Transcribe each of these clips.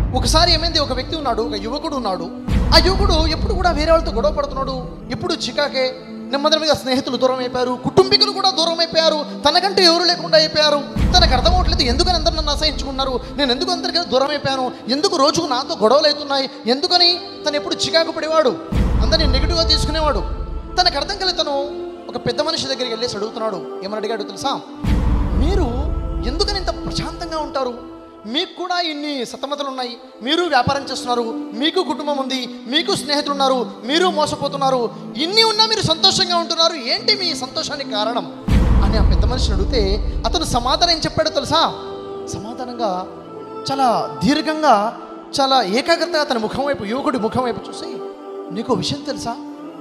ఒకసారి ఏమైంది ఒక వ్యక్తి ఉన్నాడు ఒక యువకుడు ఉన్నాడు ఆ యువకుడు ఎప్పుడు కూడా వేరే వాళ్ళతో గొడవ పడుతున్నాడు ఎప్పుడు చికాకే నెమ్మదిగా స్నేహితులు దూరం అయిపోయారు కుటుంబీకులు కూడా దూరం అయిపోయారు తనకంటూ ఎవరు లేకుండా అయిపోయారు తనకు అర్థమవట్లేదు ఎందుకని అందరు నన్ను అసహించుకున్నారు నేను ఎందుకు అందరికీ దూరం అయిపోయాను ఎందుకు రోజుకు నాతో గొడవలు అవుతున్నాయి ఎందుకని తను ఎప్పుడు చికాకు పడేవాడు అందరినీ నెగిటివ్గా తీసుకునేవాడు తనకు అర్థం కలిగి తను ఒక పెద్ద మనిషి దగ్గరికి వెళ్ళేసి అడుగుతున్నాడు ఏమని అడిగాడు తెలుసా మీరు ఎందుకని ఇంత ప్రశాంతంగా ఉంటారు మీకు కూడా ఇన్ని సతమతలు ఉన్నాయి మీరు వ్యాపారం చేస్తున్నారు మీకు కుటుంబం ఉంది మీకు స్నేహితులు ఉన్నారు మీరు మోసపోతున్నారు ఇన్ని ఉన్నా మీరు సంతోషంగా ఉంటున్నారు ఏంటి మీ సంతోషానికి కారణం అని ఆ పెద్ద మనిషిని అడిగితే అతను సమాధానం ఏం చెప్పాడో తెలుసా సమాధానంగా చాలా దీర్ఘంగా చాలా ఏకాగ్రతగా అతని ముఖం వైపు యువకుడి ముఖం వైపు చూసి నీకు విషయం తెలుసా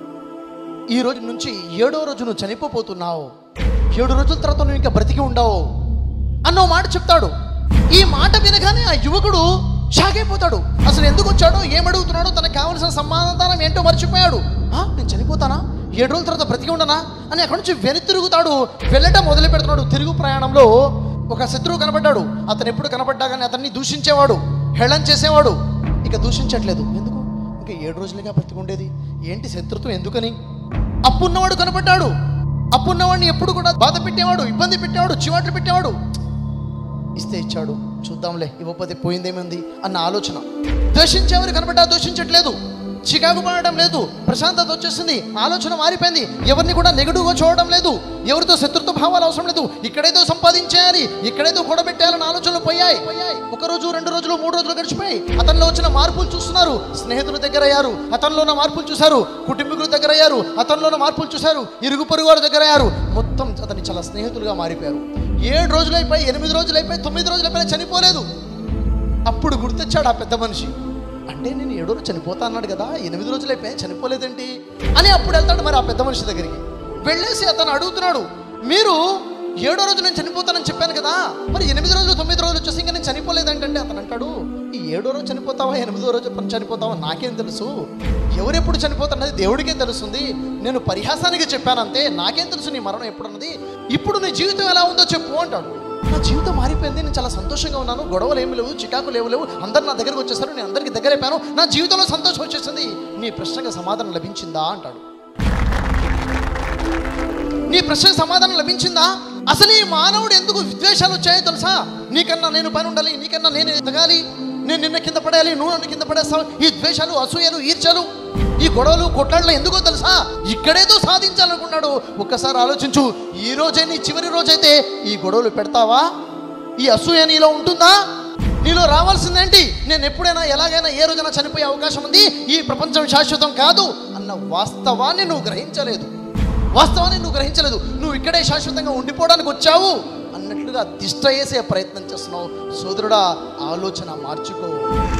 ఈ రోజు నుంచి ఏడో రోజు నువ్వు చనిపోతున్నావు ఏడు రోజుల తర్వాత నువ్వు ఇంకా బ్రతికి ఉండవు అన్న మాట చెప్తాడు ఈ మాట వినగానే ఆ యువకుడు షాక్ అయిపోతాడు అసలు ఎందుకు వచ్చాడో ఏమడుగుతున్నాడో తనకు కావలసిన సమాధానం ఏంటో మర్చిపోయాడు "ఆ, నేను చనిపోతానా ఏడు రోజుల తర్వాత బ్రతికి ఉండనా అని అక్కడి నుంచి వెను తిరుగుతాడు వెళ్ళటం మొదలు పెడుతున్నాడు తిరుగు ప్రయాణంలో ఒక శత్రువు కనబడ్డాడు అతను ఎప్పుడు కనబడ్డా కానీ అతన్ని దూషించేవాడు హేళన చేసేవాడు ఇక దూషించట్లేదు ఎందుకు ఇంకా ఏడు రోజులుగా బ్రతికుండేది ఏంటి శత్రుత్వం ఎందుకని అప్పున్నవాడు కనబడ్డాడు అప్పున్నవాడిని ఎప్పుడు కూడా బాధ పెట్టేవాడు ఇబ్బంది పెట్టేవాడు చివాట్లు పెట్టేవాడు ఇస్తే ఇచ్చాడు చూద్దాంలే ఇవ్వకపోతే పోయిందేముంది అన్న ఆలోచన దోషించేవారు కనబడ్డా దోషించట్లేదు చికాకు పడడం లేదు ప్రశాంతత వచ్చేసింది ఆలోచన మారిపోయింది ఎవరిని కూడా నెగటివ్గా చూడడం లేదు ఎవరితో శత్రుత్వ భావాలు అవసరం లేదు ఇక్కడేదో సంపాదించేయాలి ఇక్కడేదో కూడబెట్టేయాలని ఆలోచనలు పోయాయి ఒక రోజు రెండు రోజులు మూడు రోజులు గడిచిపోయి అతనిలో వచ్చిన మార్పులు చూస్తున్నారు స్నేహితుల దగ్గర అయ్యారు అతనిలో ఉన్న మార్పులు చూశారు కుటుంబీకుల దగ్గర అయ్యారు అతనిలో ఉన్న మార్పులు చూశారు ఇరుగు పొరుగు వారి దగ్గర అయ్యారు మొత్తం అతని చాలా స్నేహితులుగా మారిపోయారు ఏడు రోజులు అయిపోయి ఎనిమిది రోజులు అయిపోయి తొమ్మిది రోజులు అయిపోయి చనిపోలేదు అప్పుడు గుర్తొచ్చాడు ఆ పెద్ద మనిషి అంటే నేను ఏడో రోజు చనిపోతా అన్నాడు కదా ఎనిమిది రోజులు అయిపోయి చనిపోలేదేంటి అని అప్పుడు వెళ్తాడు మరి ఆ పెద్ద మనిషి దగ్గరికి వెళ్ళేసి అతను అడుగుతున్నాడు మీరు ఏడో రోజు నేను చనిపోతానని చెప్పాను కదా మరి ఎనిమిది రోజులు తొమ్మిది రోజులు వచ్చేసి ఇంకా నేను చనిపోలేదంటే అతను అంటాడు ఈ ఏడో రోజు చనిపోతావా ఎనిమిదో రోజు ఎప్పుడు చనిపోతావా నాకేం తెలుసు ఎవరెప్పుడు చనిపోతున్నది దేవుడికే తెలుస్తుంది నేను పరిహాసానికి చెప్పానంతే నాకేం తెలుసు నీ మరణం ఎప్పుడున్నది ఇప్పుడు నీ జీవితం ఎలా ఉందో చెప్పు అంటాడు నా జీవితం మారిపోయింది నేను చాలా సంతోషంగా ఉన్నాను గొడవలు ఏమి లేవు చికాకులు ఏమి లేవు అందరు నా దగ్గరకు వచ్చేసారు నేను అందరికి దగ్గర అయిపోయాను నా జీవితంలో సంతోషం వచ్చేసింది నీ ప్రశ్నకు సమాధానం లభించిందా అంటాడు నీ ప్రశ్నకు సమాధానం లభించిందా అసలు ఈ మానవుడు ఎందుకు విద్వేషాలు వచ్చాయో తెలుసా నీకన్నా నేను పని ఉండాలి నీకన్నా నేను ఎదగాలి నేను నిన్న కింద పడేయాలి నువ్వు నన్ను కింద పడేస్తావు ఈ ద్వేషాలు అసూయలు ఈర్చలు ఈ గొడవలు కొట్లాడలు ఎందుకో తెలుసా ఇక్కడేదో సాధించాలనుకున్నాడు ఒక్కసారి ఆలోచించు ఈ రోజే నీ చివరి రోజైతే ఈ గొడవలు పెడతావా ఈ అసూయ నీలో ఉంటుందా నీలో రావాల్సిందేంటి నేను ఎప్పుడైనా ఎలాగైనా ఏ రోజైనా చనిపోయే అవకాశం ఉంది ఈ ప్రపంచం శాశ్వతం కాదు అన్న వాస్తవాన్ని నువ్వు గ్రహించలేదు వాస్తవాన్ని నువ్వు గ్రహించలేదు నువ్వు ఇక్కడే శాశ్వతంగా ఉండిపోవడానికి వచ్చావు అన్నట్లుగా తిష్ట వేసే ప్రయత్నం చేస్తున్నావు సోదరుడా ఆలోచన మార్చుకో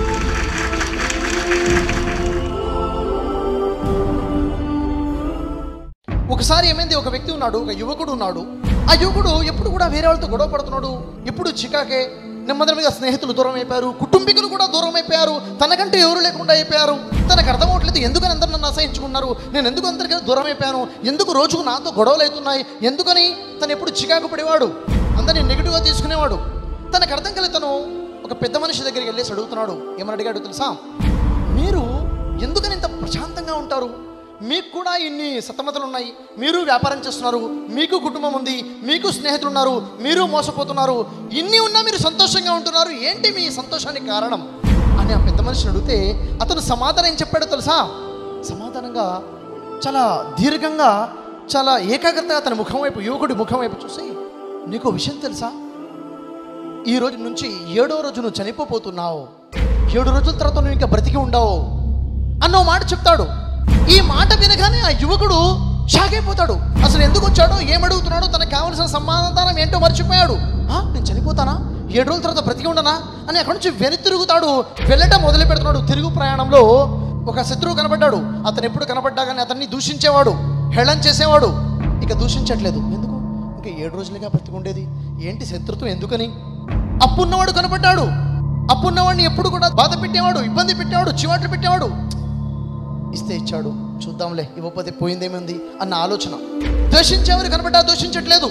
ఒకసారి ఏమైంది ఒక వ్యక్తి ఉన్నాడు ఒక యువకుడు ఉన్నాడు ఆ యువకుడు ఎప్పుడు కూడా వేరే వాళ్ళతో గొడవ పడుతున్నాడు ఎప్పుడు చికాకే నెమ్మదిగా స్నేహితులు దూరం అయిపోయారు కుటుంబీకులు కూడా దూరం అయిపోయారు తనకంటూ ఎవరు లేకుండా అయిపోయారు తనకు అర్థమవట్లేదు ఎందుకని అందరు నన్ను అసహించుకున్నారు నేను ఎందుకు అందరికీ దూరం అయిపోయాను ఎందుకు రోజుకు నాతో గొడవలు అవుతున్నాయి ఎందుకని తను ఎప్పుడు చికాకు పడేవాడు అందరినీ నెగిటివ్గా తీసుకునేవాడు తనకు అర్థం కలిగి తను ఒక పెద్ద మనిషి దగ్గరికి వెళ్ళేసి అడుగుతున్నాడు ఏమని అడిగాడు తెలుసా మీరు ఎందుకని ఇంత ప్రశాంతంగా ఉంటారు మీకు కూడా ఇన్ని సతమతలు ఉన్నాయి మీరు వ్యాపారం చేస్తున్నారు మీకు కుటుంబం ఉంది మీకు స్నేహితులు ఉన్నారు మీరు మోసపోతున్నారు ఇన్ని ఉన్నా మీరు సంతోషంగా ఉంటున్నారు ఏంటి మీ సంతోషానికి కారణం అని ఆ పెద్ద మనిషిని అడిగితే అతను సమాధానం ఏం చెప్పాడో తెలుసా సమాధానంగా చాలా దీర్ఘంగా చాలా ఏకాగ్రతగా అతని ముఖం వైపు యువకుడి ముఖం వైపు చూసి నీకు విషయం తెలుసా ఈ రోజు నుంచి ఏడో రోజు నువ్వు చనిపోతున్నావు ఏడు రోజుల తర్వాత నువ్వు ఇంకా బ్రతికి ఉండవు అన్న మాట చెప్తాడు ఈ మాట వినగానే ఆ యువకుడు షాక్ అయిపోతాడు అసలు ఎందుకు వచ్చాడో ఏమడుగుతున్నాడో తనకు కావలసిన సమాధానం ఏంటో మర్చిపోయాడు "ఆ, నేను చనిపోతానా ఏడు రోజుల తర్వాత బ్రతికి ఉండనా అని అక్కడి నుంచి వెను తిరుగుతాడు వెళ్ళటం మొదలు పెడుతున్నాడు తిరుగు ప్రయాణంలో ఒక శత్రువు కనబడ్డాడు అతను ఎప్పుడు కనబడ్డా కానీ అతన్ని దూషించేవాడు హేళన చేసేవాడు ఇక దూషించట్లేదు ఎందుకు ఇంకా ఏడు రోజులుగా బ్రతికుండేది ఏంటి శత్రుత్వం ఎందుకని అప్పున్నవాడు కనబడ్డాడు అప్పున్నవాడిని ఎప్పుడు కూడా బాధ పెట్టేవాడు ఇబ్బంది పెట్టేవాడు చివాట్లు పెట్టేవాడు ఇస్తే ఇచ్చాడు చూద్దాంలే ఇవ్వకపోతే పోయిందేముంది అన్న ఆలోచన దోషించేవారు కనబడ్డా దోషించట్లేదు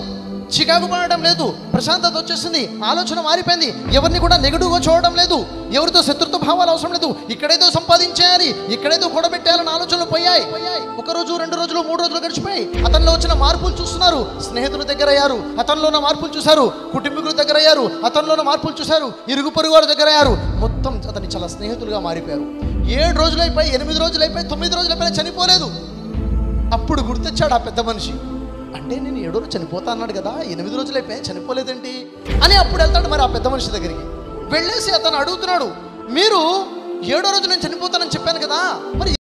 చికాకు పడడం లేదు ప్రశాంతత వచ్చేసింది ఆలోచన మారిపోయింది ఎవరిని కూడా నెగటివ్గా చూడడం లేదు ఎవరితో శత్రుత్వ భావాలు అవసరం లేదు ఇక్కడేదో సంపాదించేయాలి ఇక్కడేదో కూడబెట్టాలని ఆలోచనలు పోయాయి ఒక రోజు రెండు రోజులు మూడు రోజులు గడిచిపోయి అతనిలో వచ్చిన మార్పులు చూస్తున్నారు స్నేహితుల దగ్గర అయ్యారు అతనిలో ఉన్న మార్పులు చూశారు కుటుంబీకుల దగ్గర అయ్యారు అతనిలో ఉన్న మార్పులు చూశారు ఇరుగు పొరుగు వారి దగ్గర అయ్యారు మొత్తం అతని చాలా స్నేహితులుగా మారిపోయారు ఏడు రోజులైపోయి ఎనిమిది రోజులైపోయి తొమ్మిది రోజులైపోయినా చనిపోలేదు అప్పుడు గుర్తొచ్చాడు ఆ పెద్ద మనిషి అంటే నేను ఏడో రోజు చనిపోతా అన్నాడు కదా ఎనిమిది రోజులు అయిపోయి చనిపోలేదేంటి అని అప్పుడు వెళ్తాడు మరి ఆ పెద్ద మనిషి దగ్గరికి వెళ్ళేసి అతను అడుగుతున్నాడు మీరు ఏడో రోజు నేను చనిపోతానని చెప్పాను కదా మరి